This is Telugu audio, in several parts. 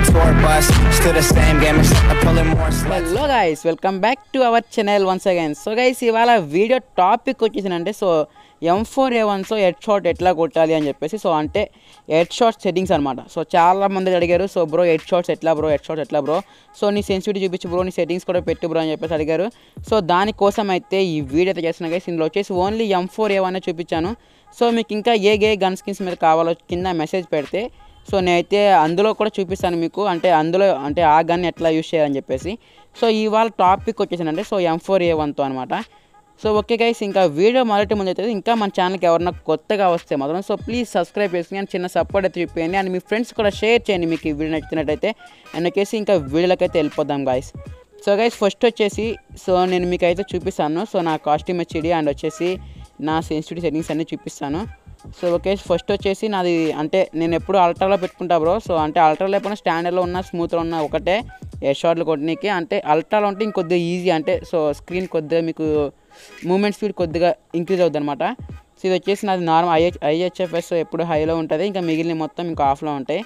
tour bus. Still the same game, except I'm pulling more sluts. Hello guys welcome back to our channel once again so guys ఇవాళ వీడియో టాపిక్ వచ్చేసిందంటే so M four A one so head shot ఎట్లా కొట్టాలి అని చెప్పేసి సో అంటే హెడ్ షాట్ సెట్టింగ్స్ అనమాట సో చాలా మంది అడిగారు సో బ్రో హెడ్ షాట్స్ ఎట్లా బ్రో హెడ్ షాట్స్ ఎట్లా బ్రో సో నీ సెన్సిటివిటీ చూపించు బ్రో నీ సెట్టింగ్స్ కూడా పెట్టు బ్రో అని చెప్పేసి అడిగారు సో దానికోసం అయితే ఈ వీడియో అయితే చేస్తున్నా గైస్ ఇందులో వచ్చేసి only M four A one చూపించాను సో మీకు ఇంకా ఏ ఏ గన్ స్కిన్స్ మీద కావాలో కింద మెసేజ్ పెడితే సో నేనైతే అందులో కూడా చూపిస్తాను మీకు అంటే అందులో అంటే ఆ గన్ ఎట్లా యూస్ చేయాలని చెప్పేసి సో ఇవాళ టాపిక్ వచ్చేసిందంటే సో ఎం ఫోర్ ఏ వన్తో అనమాట సో ఓకే గైస్ ఇంకా వీడియో మొదటి ముందు అయితే ఇంకా మన ఛానల్కి ఎవరన్నా కొత్తగా వస్తే మాత్రం సో ప్లీజ్ సబ్స్క్రైబ్ చేసుకుని అండ్ చిన్న సపోర్ట్ అయితే చూపించండి అండ్ మీ ఫ్రెండ్స్ కూడా షేర్ చేయండి మీకు ఈ వీడియో నచ్చినట్టయితే అండ్ వచ్చేసి ఇంకా వీడియోలోకి అయితే వెళ్ళిపోదాం గాయస్ సో గైస్ ఫస్ట్ వచ్చేసి సో నేను మీకు అయితే చూపిస్తాను సో నా కాస్ట్యూమ్ హెచ్డి అండ్ వచ్చేసి నా సెన్సిటివ్ సెట్టింగ్స్ అన్నీ చూపిస్తాను సో ఓకే ఫస్ట్ వచ్చేసి నాది అంటే నేను ఎప్పుడు అల్ట్రాలో పెట్టుకుంటా బ్రో సో అంటే అల్ట్రా లేకపోయినా స్టాండర్డ్లో ఉన్న స్మూత్లో ఉన్న ఒకటే హెడ్ షాట్లు కొట్టడానికి అంటే అల్ట్రాలో ఉంటే ఇంకొద్దిగా ఈజీ అంటే సో స్క్రీన్ కొద్దిగా మీకు మూమెంట్ స్పీడ్ కొద్దిగా ఇంక్రీజ్ అవుతుంది అనమాట సో ఇది వచ్చేసి నాది నార్మల్ ఐహెచ్ ఐహెచ్ఎఫ్ఎస్ ఎప్పుడు హైలో ఉంటుంది ఇంకా మిగిలిన మొత్తం ఇంకా ఆఫ్లో ఉంటాయి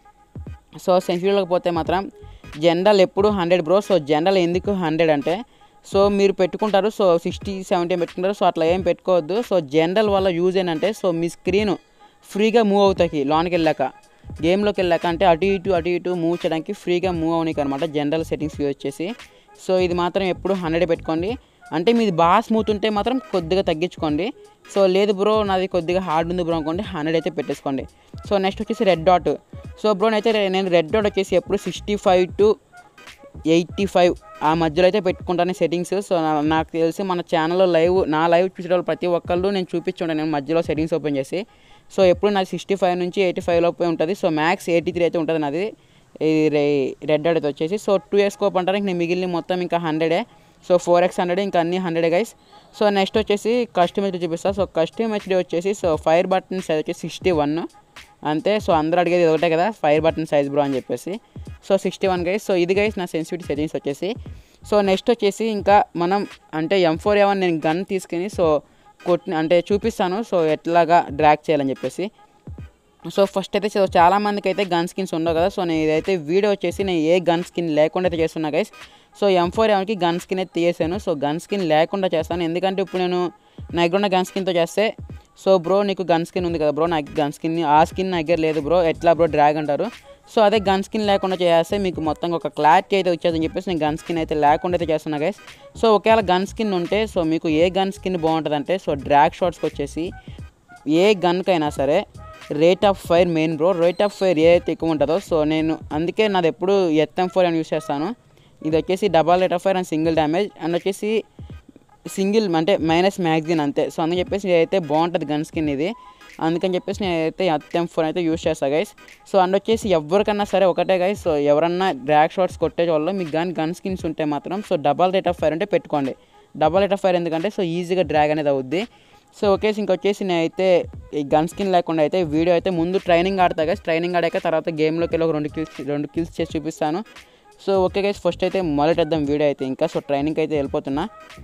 సో సెన్సిటివ్లోకి పోతే మాత్రం జనరల్ ఎప్పుడు హండ్రెడ్ బ్రో సో జనరల్ ఎందుకు హండ్రెడ్ అంటే సో మీరు పెట్టుకుంటారు సో సిక్స్టీ సెవెంటీ పెట్టుకుంటారు సో అట్లా ఏం పెట్టుకోవద్దు సో జనరల్ వల్ల యూజ్ ఏంటంటే సో మీ స్క్రీన్ ఫ్రీగా మూవ్ అవుతాయి లోనికి వెళ్ళాక గేమ్లోకి వెళ్ళాక అంటే అటు ఇటు అటు ఇటు మూవ్ చేయడానికి ఫ్రీగా మూవ్ అవడానికి అనమాట జనరల్ సెట్టింగ్స్ యూజ్ చేసి సో ఇది మాత్రం ఎప్పుడు హండ్రెడ్ పెట్టుకోండి అంటే మీది బాగా స్మూత్ ఉంటే మాత్రం కొద్దిగా తగ్గించుకోండి సో లేదు బ్రో నాది కొద్దిగా హార్డ్ ఉంది బ్రో అనుకోండి హండ్రెడ్ అయితే పెట్టేసుకోండి సో నెక్స్ట్ వచ్చేసి రెడ్ డాట్ సో బ్రో అయితే నేను రెడ్ డాట్ వచ్చేసి ఎప్పుడు sixty five to eighty five ఆ మధ్యలో అయితే పెట్టుకుంటాను సెట్టింగ్స్ సో నా- నాకు తెలిసి మన ఛానల్లో లైవ్ నా లైవ్ చూసే వాళ్ళు ప్రతి ఒక్కళ్ళు నేను చూపించుంటాను నేను మధ్యలో సెట్టింగ్స్ ఓపెన్ చేసి సో ఎప్పుడు నాది సిక్స్టీ ఫైవ్ నుంచి ఎయిటీ ఫైవ్ లోపే ఉంటుంది సో మ్యాక్స్ ఎయిటీ త్రీ అయితే ఉంటుంది నాది ఇది రెడ్ డాట్ అయితే వచ్చేసి సో టూ ఇయర్స్ స్కోప్ అంటారు ఇంక నేను మిగిలిన మొత్తం ఇంకా హండ్రెడే సో ఫోర్ ఎక్స్ హండ్రెడ్ ఇంకా అన్ని హండ్రెడ్ గైస్ సో నెక్స్ట్ వచ్చేసి కస్టమ్ హెచ్డి చూపిస్తా సో కస్టమ్ హెచ్డి వచ్చేసి సో ఫైర్ బటన్ సైజ్ వచ్చేసి సిక్స్టీ వన్ అంతే సో అందరూ అడిగేది ఇది ఒకటే కదా ఫైర్ బటన్ సైజ్ బ్రో అని చెప్పేసి so sixty one guys so ఇది గైస్ నా సెన్సిటివిటీ సెట్టింగ్స్ వచ్చేసి సో నెక్స్ట్ వచ్చేసి ఇంకా మనం అంటే ఎం ఫోర్ ఏవన్ నేను గన్ తీసుకుని సో కొట్టి అంటే చూపిస్తాను సో ఎట్లాగా డ్రాక్ చేయాలని చెప్పేసి సో ఫస్ట్ అయితే సో చాలా మందికి అయితే గన్ స్కిన్స్ ఉండవు కదా సో నేను ఇదైతే వీడియో వచ్చేసి నేను ఏ గన్ స్కిన్ లేకుండా అయితే చేస్తున్నా గైస్ సో ఎం ఫోర్ ఎవరికి గన్ స్కిన్ అయితే తీసేసాను సో గన్ స్కిన్ లేకుండా చేస్తాను ఎందుకంటే ఇప్పుడు నేను నా దగ్గర ఉన్న గన్ స్కిన్తో చేస్తే సో బ్రో నీకు గన్ స్కిన్ ఉంది కదా బ్రో నాకు గన్ స్కిన్ ఆ స్కిన్ నా దగ్గర లేదు బ్రో ఎట్లా బ్రో డ్రాగ్ అంటారు సో అదే గన్ స్కిన్ లేకుండా చేస్తే మీకు మొత్తం ఒక క్లారిటీ అయితే వచ్చేదని చెప్పేసి నేను గన్ స్కిన్ అయితే లేకుండా అయితే చేస్తున్నా గైస్ సో ఒకవేళ గన్ స్కిన్ ఉంటే సో మీకు ఏ గన్ స్కిన్ బాగుంటుందంటే సో డ్రాగ్ షాట్స్కి వచ్చేసి ఏ గన్కైనా సరే rate of fire main bro rate of fire ఏ అయితే ఎక్కువ ఉంటుందో సో నేను అందుకే నాది ఎప్పుడు ఎత్ఎం ఫోర్ అని యూస్ చేస్తాను ఇది వచ్చేసి double rate of fire and single damage and వచ్చేసి సింగిల్ అంటే మైనస్ మ్యాగ్జిన్ అంతే సో అందుకని చెప్పేసి అయితే బాగుంటుంది గన్ స్కిన్ ఇది అందుకని చెప్పేసి నేనైతే ఎత్ఎం ఫోన్ అయితే యూస్ చేస్తాను గైస్ సో అండ్ వచ్చేసి ఎవరికన్నా సరే ఒకటే గైస్ సో ఎవరన్నా డ్రాగ్ షాట్స్ కొట్టే వాళ్ళు మీకు గన్ గన్ స్కిన్స్ ఉంటే మాత్రం so double rate of fire అంటే పెట్టుకోండి డబల్ రేట్ ఆఫ్ ఫైర్ ఎందుకంటే సో ఈజీగా డ్రాగ్ అనేది అవుద్ది సో ఒకేసి ఇంకొచ్చేసి నేనైతే ఈ గన్ స్కిన్ లేకుండా అయితే వీడియో అయితే ముందు ట్రైనింగ్ ఆడతా గైస్ ట్రైనింగ్ ఆడాక తర్వాత గేమ్లోకి వెళ్ళి ఒక రెండు కిల్స్ రెండు కిల్స్ చేసి చూపిస్తాను సో ఓకే గైస్ ఫస్ట్ అయితే మొదలెట్టేద్దాం వీడియో అయితే ఇంకా సో ట్రైనింగ్ అయితే వెళ్ళిపోతున్నా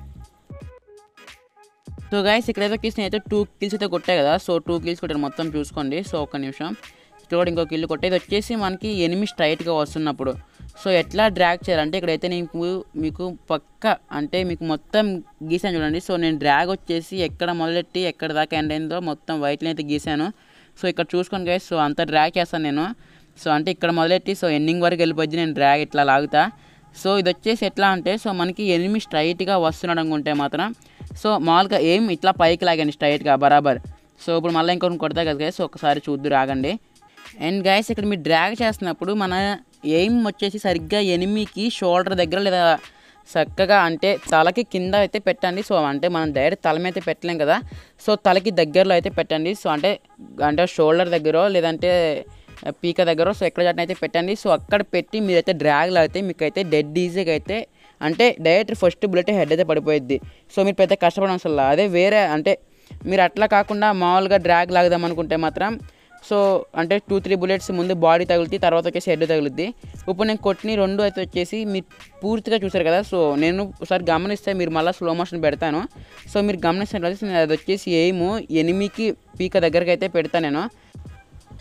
సో గైస్ ఇక్కడైతే వచ్చేసి నేనైతే టూ కిల్స్ అయితే కొట్టాయి కదా సో టూ కిల్స్ కొట్టాను మొత్తం చూసుకోండి సో ఒక్క నిమిషం ఇక్కడ కూడా ఇంకో కిల్ కొట్టే ఇది వచ్చేసి మనకి ఎనిమిది స్ట్రైట్గా వస్తున్నప్పుడు సో ఎట్లా డ్రాగ్ చేయాలంటే ఇక్కడైతే నీకు మీకు పక్క అంటే మీకు మొత్తం గీసాను చూడండి సో నేను డ్రాగ్ వచ్చేసి ఎక్కడ మొదలెట్టి ఎక్కడ దాకా ఎండ్ అయిందో మొత్తం వైట్ని అయితే గీసాను సో ఇక్కడ చూసుకోండి గైస్ సో అంత డ్రాగ్ చేస్తాను నేను సో అంటే ఇక్కడ మొదలెట్టి సో ఎండింగ్ వరకు వెళ్ళిపోద్ది నేను డ్రాగ్ ఇట్లా లాగుతా సో ఇది వచ్చేసి ఎట్లా అంటే సో మనకి ఎనిమి స్ట్రైట్గా వస్తున్నాడు అనుకుంటే మాత్రం సో మామూలుగా ఏం ఇట్లా పైకి లాగండి స్ట్రైట్గా బరాబర్ సో ఇప్పుడు మళ్ళీ ఇంకొకటి కొడతా కదా guys, సో ఒకసారి చూద్దు రాగండి అండ్ గైస్ ఇక్కడ మీరు డ్రాగ్ చేస్తున్నప్పుడు మన ఎయిమ్ వచ్చేసి సరిగ్గా ఎనిమికి షోల్డర్ దగ్గర లేదా చక్కగా అంటే తలకి కింద అయితే పెట్టండి సో అంటే మనం డైరెక్ట్ తల మీద అయితే పెట్టలేం కదా సో తలకి దగ్గరలో అయితే పెట్టండి సో అంటే అంటే షోల్డర్ దగ్గర లేదంటే పీక దగ్గర సో ఎక్కడ చట్టిన అయితే పెట్టండి సో అక్కడ పెట్టి మీరైతే డ్రాగ్ లాగితే మీకు అయితే డెడ్ ఈజీగా అయితే అంటే డైరెక్ట్ ఫస్ట్ బుల్లెట్ హెడ్ అయితే పడిపోయిద్ది సో మీరు పెద్ద కష్టపడడం అసలు అదే వేరే అంటే మీరు అట్లా కాకుండా మామూలుగా డ్రాగ్ లాగదాం అనుకుంటే మాత్రం సో అంటే టూ త్రీ బుల్లెట్స్ ముందు బాడీ తగులుతాయి తర్వాత వచ్చేసి హెడ్ తగులుద్ది ఇప్పుడు నేను కొట్టిన రెండు అయితే వచ్చేసి మీరు పూర్తిగా చూసారు కదా సో నేను ఒకసారి గమనిస్తే మీరు మళ్ళీ స్లో మోషన్ పెడతాను సో మీరు గమనిస్తున్నట్లయితే నేను అది వచ్చేసి ఎయిమ్ ఎనిమికి పీక దగ్గరకు అయితే పెడతాను నేను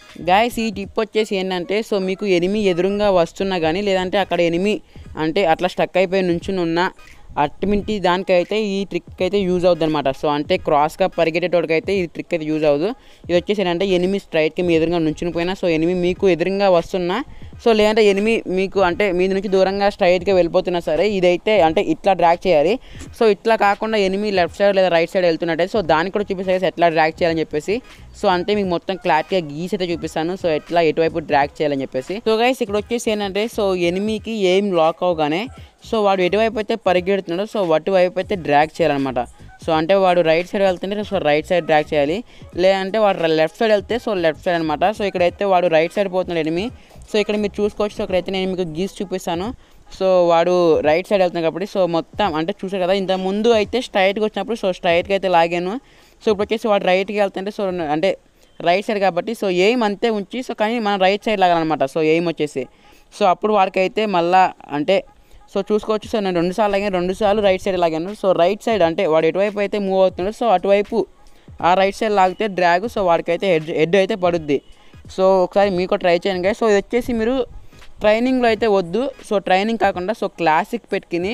గాయస్ ఈ టిప్ వచ్చేసి ఏంటంటే సో మీకు ఎనిమి ఎదురుగా వస్తున్నా కానీ లేదంటే అక్కడ ఎనిమి అంటే అట్లా స్టక్ అయిపోయి నుంచుని ఉన్న అట్మింటి దానికైతే ఈ ట్రిక్ అయితే యూజ్ అవుతుంది అనమాట సో అంటే క్రాస్గా పరిగెట్టేటోడికి అయితే ఈ ట్రిక్ అయితే యూజ్ అవ్వదు ఇది వచ్చేసి ఏంటంటే ఎనిమి స్ట్రైట్కి మీ ఎదురుగా నుంచుని పోయినా సో ఎనిమి మీకు ఎదురుగా వస్తున్నా సో లేదంటే ఎనిమి మీకు అంటే మీ నుంచి దూరంగా స్ట్రైట్గా వెళ్ళిపోతున్నా సరే ఇదైతే అంటే ఇట్లా డ్రాక్ చేయాలి సో ఇట్లా కాకుండా ఎనిమి లెఫ్ట్ సైడ్ లేదా రైట్ సైడ్ వెళ్తున్నట్టయితే సో దానికి కూడా చూపిస్తాయి ఎట్లా డ్రాక్ చేయాలని చెప్పేసి సో అంటే మీకు మొత్తం క్లారిటీగా గీసి అయితే చూపిస్తాను సో ఎట్లా ఎటువైపు డ్రాక్ చేయాలని చెప్పేసి సో గైస్ ఇక్కడ వచ్చేసి ఏంటంటే సో ఎనిమికి ఏం లాక్ అవగానే సో వాడు ఎటువైపు అయితే పరిగెడుతున్నాడో సో అటువైపు అయితే డ్రాగ్ చేయాలన్నమాట సో అంటే వాడు రైట్ సైడ్ వెళ్తుంటే సో రైట్ సైడ్ డ్రాగ్ చేయాలి లేదంటే వాడు లెఫ్ట్ సైడ్ వెళ్తే సో లెఫ్ట్ సైడ్ అనమాట సో ఇక్కడైతే వాడు రైట్ సైడ్ పోతున్నాడు ఎనిమి సో ఇక్కడ మీరు చూసుకోవచ్చు సో ఇక్కడైతే నేను మీకు గీసి చూపిస్తాను సో వాడు రైట్ సైడ్ వెళ్తున్నాడు కాబట్టి సో మొత్తం అంటే చూసారు కదా ఇంత ముందు అయితే స్ట్రైట్గా వచ్చినప్పుడు సో స్ట్రైట్గా అయితే లాగాను సో ఇప్పుడు వచ్చేసి వాడు రైట్కి వెళ్తుంటే సో అంటే రైట్ సైడ్ కాబట్టి సో ఎయిమ్ అంతే ఉంచి సో కానీ మనం రైట్ సైడ్ లాగాలన్నమాట సో ఎయిమ్ వచ్చేసి సో అప్పుడు వాడికైతే మళ్ళా అంటే సో చూసుకోవచ్చు సో నేను రెండు సార్లు లాగాను రెండు సార్లు రైట్ సైడ్ లాగాను సో రైట్ సైడ్ అంటే వాడు ఎటువైపు అయితే మూవ్ అవుతున్నాడో సో అటువైపు ఆ రైట్ సైడ్ లాగితే డ్రాగ్ సో వాడికైతే హెడ్ హెడ్ అయితే పడుద్ది సో ఒకసారి మీకు ట్రై చేయండి guys. సో ఇది వచ్చేసి మీరు ట్రైనింగ్లో అయితే వద్దు సో ట్రైనింగ్ కాకుండా సో క్లాసిక్ పెట్టుకుని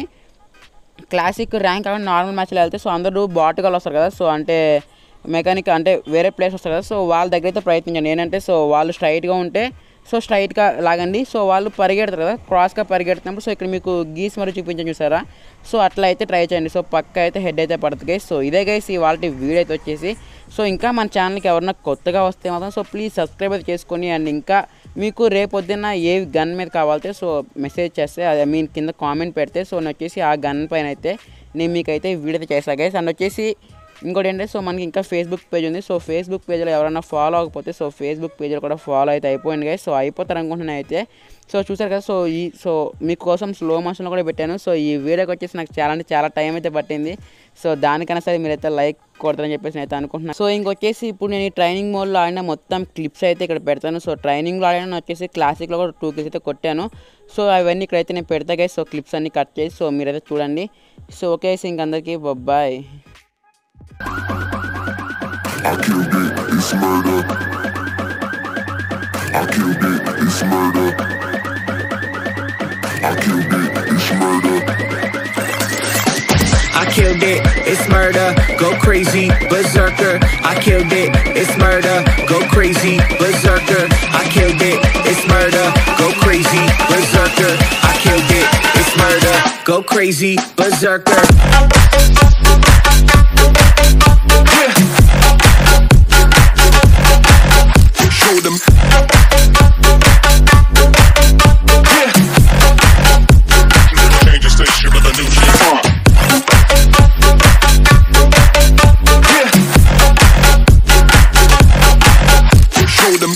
క్లాసిక్ ర్యాంక్ కాకుండా నార్మల్ మ్యాచ్లో వెళ్తే సో అందరూ బాటుగాలు వస్తారు కదా సో అంటే మెకానిక్ అంటే వేరే ప్లేస్ వస్తారు కదా సో వాళ్ళ దగ్గర అయితే ప్రయత్నించండి ఏంటంటే సో వాళ్ళు స్ట్రైట్గా ఉంటే సో స్ట్రైట్గా లాగండి సో వాళ్ళు పరిగెడతారు కదా క్రాస్గా పరిగెడుతున్నప్పుడు సో ఇక్కడ మీకు గీస్ మరి చూపించండి చూసారా సో అట్లా అయితే ట్రై చేయండి సో పక్క అయితే హెడ్ అయితే పడుతుంది గైస్ సో ఇదే గైస్ ఇవాళ వీడియో అయితే వచ్చేసి సో ఇంకా మన ఛానల్కి ఎవరన్నా కొత్తగా వస్తే మాత్రం సో ప్లీజ్ సబ్స్క్రైబ్ అయితే చేసుకొని అండ్ ఇంకా మీకు రేపొద్దున ఏ గన్ మీద కావాలితే సో మెసేజ్ చేస్తే అది ఐ మీన్ కింద కామెంట్ పెడితే సో నేను వచ్చేసి ఆ గన్ పైన అయితే నేను మీకైతే వీడియో అయితే చేస్తాను గైస్ అండ్ వచ్చేసి ఇంకోటి ఏంటంటే సో మనకి ఇంకా ఫేస్బుక్ పేజ్ ఉంది సో ఫేస్బుక్ పేజ్లో ఎవరైనా ఫాలో అవ్వకపోతే సో ఫేస్బుక్ పేజ్లో కూడా ఫాలో అయితే అయిపోయింది గైస్ సో అయిపోతారు అనుకుంటున్నాను అయితే సో చూసారు కదా సో ఈ సో మీకోసం స్లో మోషన్లో కూడా పెట్టాను సో ఈ వీడియోకి వచ్చేసి నాకు చాలా అంటే చాలా టైం అయితే పట్టింది సో దానికన్నా సరే మీరైతే లైక్ కొడతారని చెప్పేసి నేను అయితే అనుకుంటున్నాను సో ఇంకొచ్చేసి ఇప్పుడు నేను ఈ ట్రైనింగ్ మోడ్లో ఆడిన మొత్తం క్లిప్స్ అయితే ఇక్కడ పెడతాను సో ట్రైనింగ్లో ఆడిన వచ్చేసి క్లాసిక్లో కూడా టూ క్లిప్స్ అయితే కొట్టాను సో అవన్నీ ఇక్కడైతే నేను పెడతా గైస్ సో క్లిప్స్ అన్ని కట్ చేసి సో మీరైతే చూడండి సో ఓకే సో ఇంకందరికీ bye I killed it, it's murder. I killed it, it's murder. I killed it, it's murder. I killed it, it's murder, go crazy, berserker. I killed it, it's murder, go crazy, berserker. I killed it, it's murder, go crazy, berserker. I killed it, it's murder, go crazy, berserker. Show them. Change the station with a new shit. Show them.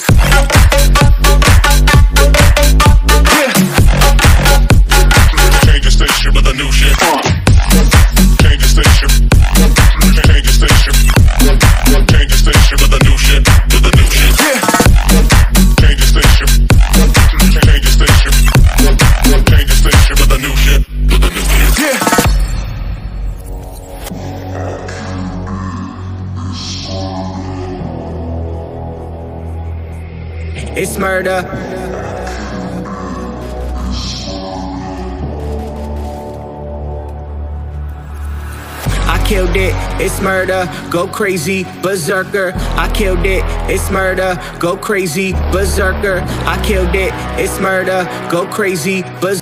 Change the station with a new shit. Change the station. Change the station. Change the station with a new shit. With a new shit. Change the station. Change the station. Change the station with a new shit. With a new shit. It's murder. I killed it, it's murder, go crazy, berserker. I killed it, it's murder, go crazy, berserker. I killed it, it's murder, go crazy, berserker.